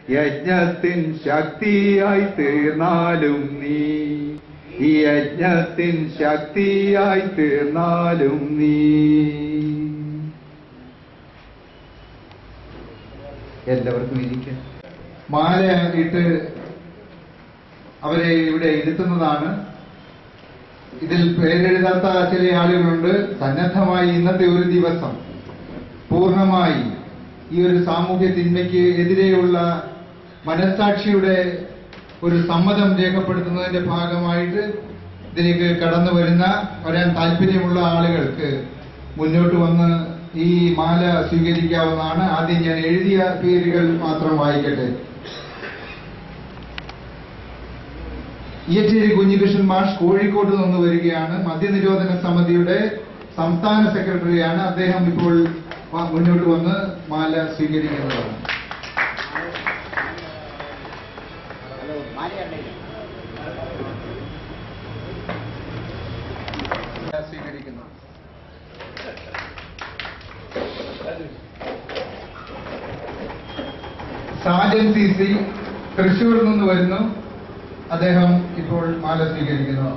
യജ്ഞത്തിൻ ശക്തിയായി തീർന്നാലും നീ ഈ യജ്ഞത്തിൻ ശക്തിയായി തീർന്നാലും നീ എല്ലാവർക്കും ഇരിക്കാം മാല ഇട്ട് അവരെ ഇവിടെ ഇരുത്തുന്നതാണ് ഇതിൽ പേരെഴുതാത്ത ചില ആളുകളുണ്ട് സന്നദ്ധമായി ഇന്നത്തെ ഒരു ദിവസം പൂർണ്ണമായി ഈ ഒരു സാമൂഹ്യ തിന്മയ്ക്ക് എതിരെയുള്ള മനസ്സാക്ഷിയുടെ ഒരു സമ്മതം രേഖപ്പെടുത്തുന്നതിന്റെ ഭാഗമായിട്ട് ഇതിലേക്ക് കടന്നു വരുന്ന വരാൻ താല്പര്യമുള്ള ആളുകൾക്ക് മുന്നോട്ട് വന്ന് ഈ മാല സ്വീകരിക്കാവുന്നതാണ് ആദ്യം ഞാൻ എഴുതിയ പേരുകൾ മാത്രം വായിക്കട്ടെ ഇയച്ചേരി കുഞ്ഞികൃഷ്ണൻ മാഷ് കോഴിക്കോട് നിന്ന് വരികയാണ് മദ്യനിരോധന സമിതിയുടെ സംസ്ഥാന സെക്രട്ടറിയാണ് അദ്ദേഹം ഇപ്പോൾ വ- മുന്നോട്ട് വന്ന് മാല സ്വീകരിക്കുന്നതാണ് സ്വീകരിക്കുന്നു സാജൻ സി സി തൃശൂരിൽ നിന്ന് വരുന്നു അദ്ദേഹം ഇപ്പോൾ മാല സ്വീകരിക്കുന്നു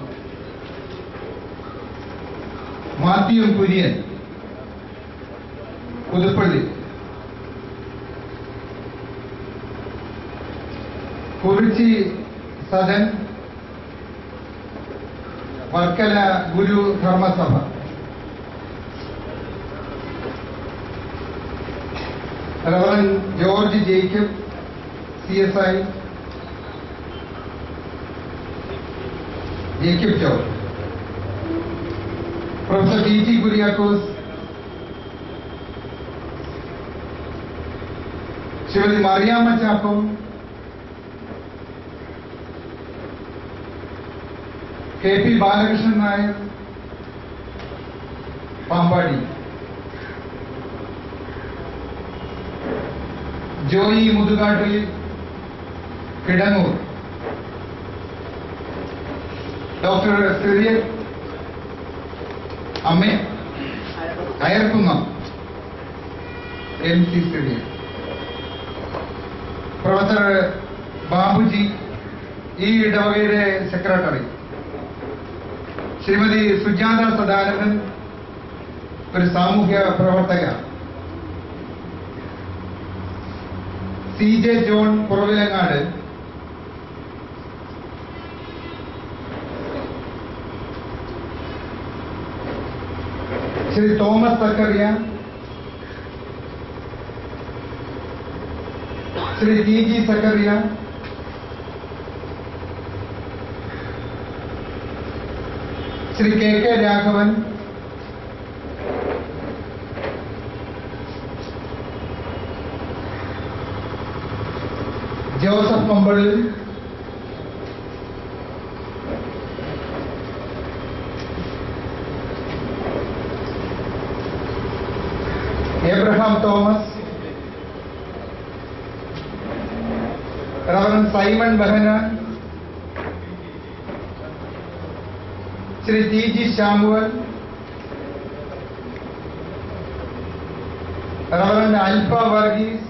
Mathew Kurian Puthuppally Kurichi Sadan Varkala Guru Dharmasabha reverend George Jacob C S I Jacob George professor T T Kuriakose Shrimati Mariyamma Chacko K P Balakrishnan Nair Pampady Joy Muthukattil Kidangoor doctor Syrian അമ്മ Ayarkunnam M C Syrian professor Babuji ഈ ഇടവകയുടെ സെക്രട്ടറി ശ്രീമതി സുജാത സദാനന്ദൻ ഒരു സാമൂഹ്യ പ്രവർത്തക C J John Puravilangad Shri Thomas Zachariah Shri T G Zachariah Shri K K Raghavan Joseph പമ്പളിൽ Abraham Thomas reverend Simon Behanan Shri T G Samuel reverend Alpha Varghese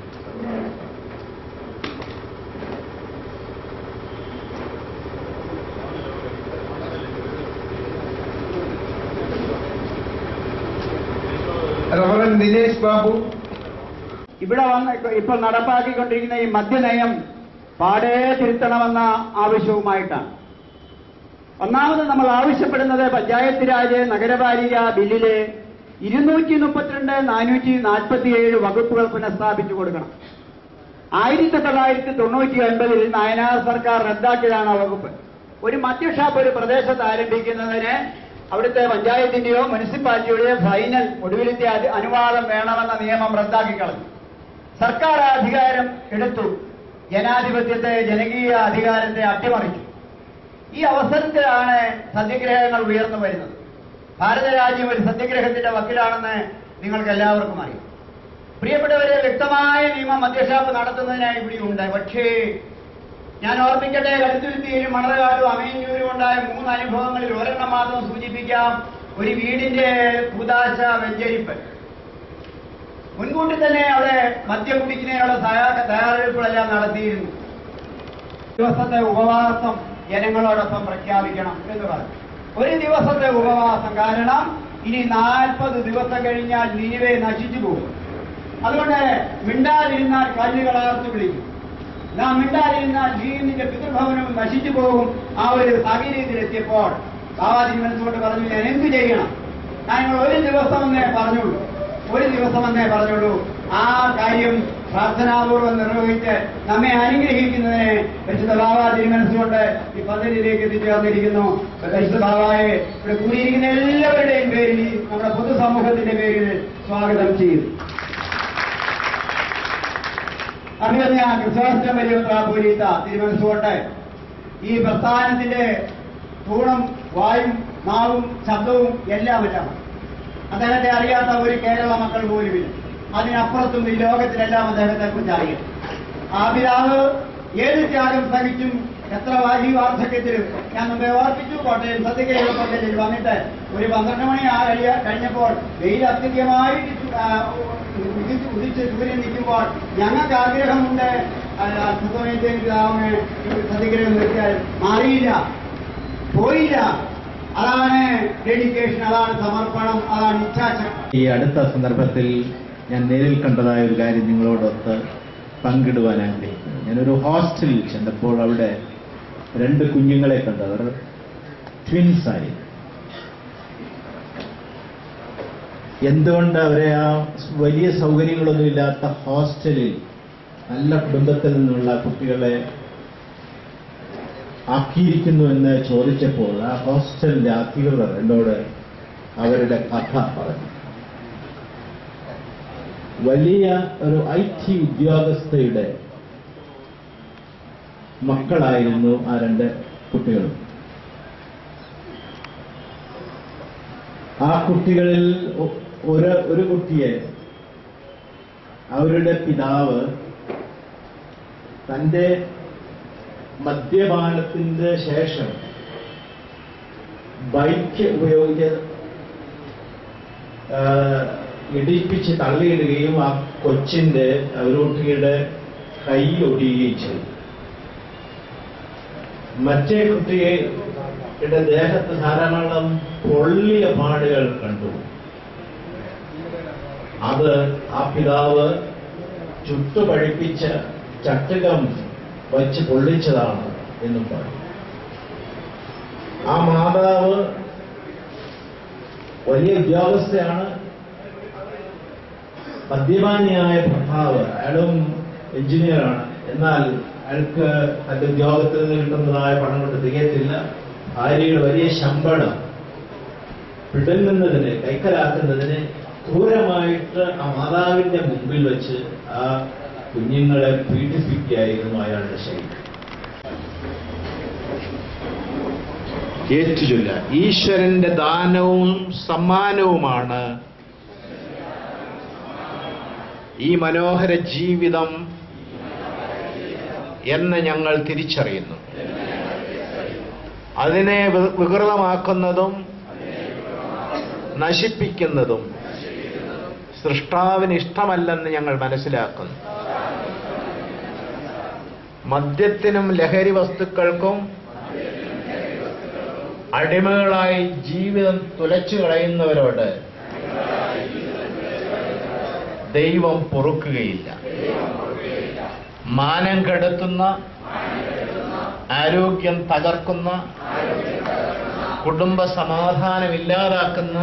reverend Dinesh Babu ഇവിടെ വന്ന് ഇപ്പോൾ നടപ്പാക്കിക്കൊണ്ടിരിക്കുന്ന ഈ മദ്യനയം പാടേ തിരുത്തണമെന്ന ആവശ്യവുമായിട്ടാണ് ഒന്നാമത് നമ്മൾ ആവശ്യപ്പെടുന്നത് പഞ്ചായത്ത് രാജ് നഗരപാലിക ബില്ലിലെ ഇരുന്നൂറ്റി മുപ്പത്തിരണ്ട് നാനൂറ്റി നാൽപ്പത്തിയേഴ് വകുപ്പുകൾ പുനഃസ്ഥാപിച്ചു കൊടുക്കണം ആയിരത്തി തൊള്ളായിരത്തി തൊണ്ണൂറ്റി ഒൻപതിൽ നായനാർ സർക്കാർ റദ്ദാക്കിയതാണ് ആ വകുപ്പ് ഒരു മദ്യഷാപ്പ് ഒരു പ്രദേശത്ത് ആരംഭിക്കുന്നതിന് അവിടുത്തെ പഞ്ചായത്തിന്റെയോ മുനിസിപ്പാലിറ്റിയുടെയോ ഫൈനൽ ഒടുവിലത്തെ അധി- അനുവാദം വേണമെന്ന നിയമം റദ്ദാക്കി കളഞ്ഞു സർക്കാർ ആ അധികാരം എടുത്തു ജനാധിപത്യത്തെ ജനകീയ അധികാരത്തെ അട്ടിമറിച്ചു ഈ അവസരത്തിലാണ് സത്യഗ്രഹങ്ങൾ ഉയർന്നു വരുന്നത് ഭാരതരാജ്യം ഒരു സത്യഗ്രഹത്തിന്റെ വക്കിലാണെന്ന് നിങ്ങൾക്ക് എല്ലാവർക്കും അറിയാം പ്രിയപ്പെട്ടവരെ വ്യക്തമായ നിയമം മദ്യഷാപ്പ് നടത്തുന്നതിനായി ഇവിടെയുണ്ട് പക്ഷേ ഞാൻ ഓർമ്മിക്കട്ടെ കടുത്തുരുത്തിയിലും മണർകാടും അമയന്നൂരും ഉണ്ടായ മൂന്ന് അനുഭവങ്ങളിൽ ഒരെണ്ണം മാത്രം സൂചിപ്പിക്കാം ഒരു വീടിന്റെ പൂതാശ വെഞ്ചരിപ്പ് മുൻകൂട്ടി തന്നെ അവിടെ മദ്യം കുടിക്കുന്നതിനുള്ള തയ്യാ- തയ്യാറെടുപ്പുകളെല്ലാം നടത്തിയിരുന്നു ദിവസത്തെ ഉപവാസം ജനങ്ങളോടൊപ്പം പ്രഖ്യാപിക്കണം എന്ന് പറഞ്ഞു ഒരു ദിവസത്തെ ഉപവാസം കാരണം ഇനി നാൽപ്പത് ദിവസം കഴിഞ്ഞാൽ നീവെ നശിച്ചു പോകും അതുകൊണ്ട് മിണ്ടാതിരുന്നാൽ കല്ലുകളാർത്ത് വിളിക്കും നാം മിണ്ടാതിരുന്നാൽ ജീവനിന്റെ പിതൃഭവനവും നശിച്ചു പോകും ആ ഒരു സാഹചര്യത്തിലെത്തിയപ്പോൾ ബാബാജി മനസ്സുകൊണ്ട് പറഞ്ഞു ഞാൻ എന്ത് ചെയ്യണം ഞങ്ങൾ ഒരു ദിവസം എന്നേ പറഞ്ഞുള്ളൂ ഒരു ദിവസം എന്നേ പറഞ്ഞുള്ളൂ ആ കാര്യം പ്രാർത്ഥനാപൂർവ്വം നിർവഹിച്ച് നമ്മെ അനുഗ്രഹിക്കുന്നതിനെ പരിശുദ്ധ ബാബ തിരുമനസ്സുകൊണ്ട് ഈ പദ്ധതിയിലേക്ക് എത്തിച്ചേർന്നിരിക്കുന്നു പരിശുദ്ധ ബാബായെ ഇവിടെ കൂടിയിരിക്കുന്ന എല്ലാവരുടെയും പേരിൽ ഈ നമ്മുടെ പൊതുസമൂഹത്തിന്റെ പേരിൽ സ്വാഗതം ചെയ്യുന്നു അഭിനന്ദ ക്രിസ്തോസ്റ്റം വലിയ പോലീത്ത തിരുമനസ്സുകൊണ്ട് ഈ പ്രസ്ഥാനത്തിന്റെ തൂണും വായും നാവും ശബ്ദവും എല്ലാം എല്ലാം അദ്ദേഹത്തെ അറിയാത്ത ഒരു കേരള മക്കൾ പോലുമില്ല അതിനപ്പുറത്തും ഈ ലോകത്തിലെല്ലാം അദ്ദേഹത്തെ കുറിച്ച് അറിയാം ആ പിതാവ് ഏത് ത്യാഗം സഹിച്ചും എത്ര വാരി വാർദ്ധക്യത്തിലും ഞാൻ മുമ്പേ ഓർപ്പിച്ചു കോട്ടയം സത്യകൈവ പദ്ധതിയിൽ വന്നിട്ട് ഒരു പന്ത്രണ്ട് മണി ആ കഴിയ കഴിഞ്ഞപ്പോൾ വെയിൽ അത്യധികമായിട്ട് ചു- ആ, ഉദിച്ച് ഉദിച്ച് സൂര്യൻ നിൽക്കുമ്പോൾ ഞങ്ങൾക്ക് ആഗ്രഹമുണ്ട് അത്ഭുതമേറ്റ പിതാവിനെ സത്യഗ്രഹം നിർത്തിയാൽ മാറിയില്ല പോയില്ല അതാണ് ഡെഡിക്കേഷൻ അതാണ് സമർപ്പണം അതാണ് ഇച്ഛാശക്തി ഈ അടുത്ത സന്ദർഭത്തിൽ ഞാൻ നേരിൽ കണ്ടതായ ഒരു കാര്യം നിങ്ങളോടൊത്ത് പങ്കിടുവാൻ ആഗ്രഹിക്കുന്നു ഞാനൊരു ഹോസ്റ്റലിൽ ചെന്നപ്പോൾ അവിടെ രണ്ട് കുഞ്ഞുങ്ങളെ കണ്ടു അവർ ട്വിൻസായി എന്തുകൊണ്ട് അവരെ ആ വലിയ സൗകര്യങ്ങളൊന്നുമില്ലാത്ത ഹോസ്റ്റലിൽ നല്ല കുടുംബത്തിൽ നിന്നുള്ള കുട്ടികളെ ആക്കിയിരിക്കുന്നു എന്ന് ചോദിച്ചപ്പോൾ ആ ഹോസ്റ്റലിന്റെ അധികൃതർ എന്നോട് അവരുടെ കഥ പറഞ്ഞു വലിയ ഒരു ഐ ടി ഉദ്യോഗസ്ഥയുടെ മക്കളായിരുന്നു ആ രണ്ട് കുട്ടികളും ആ കുട്ടികളിൽ ഒ- ഒരു ഒരു കുട്ടിയെ അവരുടെ പിതാവ് തന്റെ മദ്യപാനത്തിന്റെ ശേഷം ബൈക്ക് ഉപയോഗിച്ച് ആ, ഇടിപ്പിച്ച് തള്ളിയിടുകയും ആ കൊച്ചിന്റെ ഒരു കുട്ടിയുടെ കൈ ഒടിയുകയും ചെയ്തു മറ്റേ കുട്ടിയുടെ ദേഹത്ത് ധാരാളം പൊള്ളിയ പാടുകൾ കണ്ടു അത് ആ പിതാവ് ചുട്ടുപഴിപ്പിച്ച ചട്ടുകം വച്ച് പൊള്ളിച്ചതാണ് എന്നും പറഞ്ഞു ആ മാതാവ് വലിയ ഉദ്യോഗസ്ഥയാണ് മദ്യപാനിയായ ഭർത്താവ് അയാളും എഞ്ചിനീയറാണ് എന്നാൽ അയാൾക്ക് തന്റെ ഉദ്യോഗത്തിൽ നിന്ന് കിട്ടുന്നതായ പണം കൊണ്ട് തികയത്തില്ല ഭാര്യയുടെ വലിയ ശമ്പളം പിടുങ്ങുന്നതിന് കൈക്കലാക്കുന്നതിന് ക്രൂരമായിട്ട് ആ മാതാവിന്റെ മുമ്പിൽ വെച്ച് ആ കുഞ്ഞുങ്ങളെ പീഡിപ്പിക്കുകയായിരുന്നു അയാളുടെ ശൈലി ഏറ്റുചൊല്ല ഈശ്വരന്റെ ദാനവും സമ്മാനവുമാണ് ഈ മനോഹര ജീവിതം എന്ന് ഞങ്ങൾ തിരിച്ചറിയുന്നു അതിനെ വി- വികൃതമാക്കുന്നതും നശിപ്പിക്കുന്നതും സൃഷ്ടാവിന് ഇഷ്ടമല്ലെന്ന് ഞങ്ങൾ മനസ്സിലാക്കുന്നു മദ്യത്തിനും ലഹരി വസ്തുക്കൾക്കും അടിമകളായി ജീവിതം തുലച്ചു കളയുന്നവരോട് ദൈവം പൊറുക്കുകയില്ല മാനം കെടുത്തുന്ന ആരോഗ്യം തകർക്കുന്ന കുടുംബ സമാധാനം ഇല്ലാതാക്കുന്ന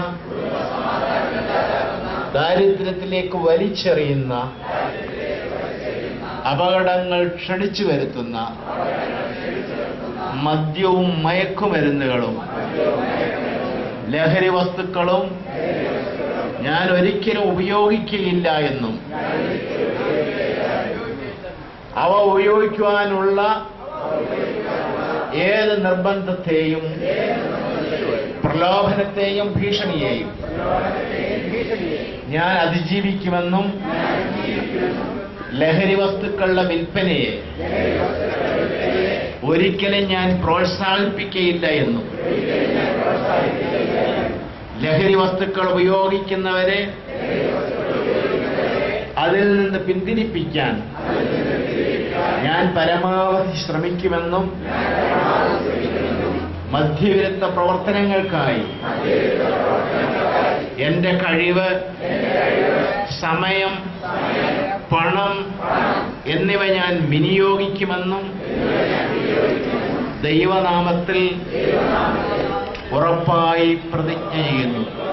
ദാരിദ്ര്യത്തിലേക്ക് വലിച്ചെറിയുന്ന അപകടങ്ങൾ ക്ഷണിച്ചു വരുത്തുന്ന മദ്യവും മയക്കുമരുന്നുകളും ലഹരി വസ്തുക്കളും ഞാൻ ഒരിക്കലും ഉപയോഗിക്കുകയില്ല എന്നും അവ ഉപയോഗിക്കുവാനുള്ള ഏത് നിർബന്ധത്തെയും പ്രലോഭനത്തെയും ഭീഷണിയെയും ഞാൻ അതിജീവിക്കുമെന്നും ലഹരി വസ്തുക്കളുടെ വിൽപ്പനയെ ഒരിക്കലും ഞാൻ പ്രോത്സാഹിപ്പിക്കയില്ല എന്നും ലഹരി വസ്തുക്കൾ ഉപയോഗിക്കുന്നവരെ അതിൽ നിന്ന് പിന്തിരിപ്പിക്കാൻ ഞാൻ പരമാവധി ശ്രമിക്കുമെന്നും മധ്യവിരുദ്ധ പ്രവർത്തനങ്ങൾക്കായി എന്റെ കഴിവ് സമയം പണം എന്നിവ ഞാൻ വിനിയോഗിക്കുമെന്നും ദൈവനാമത്തിൽ ഉറപ്പായി പ്രതിജ്ഞ ചെയ്യുന്നു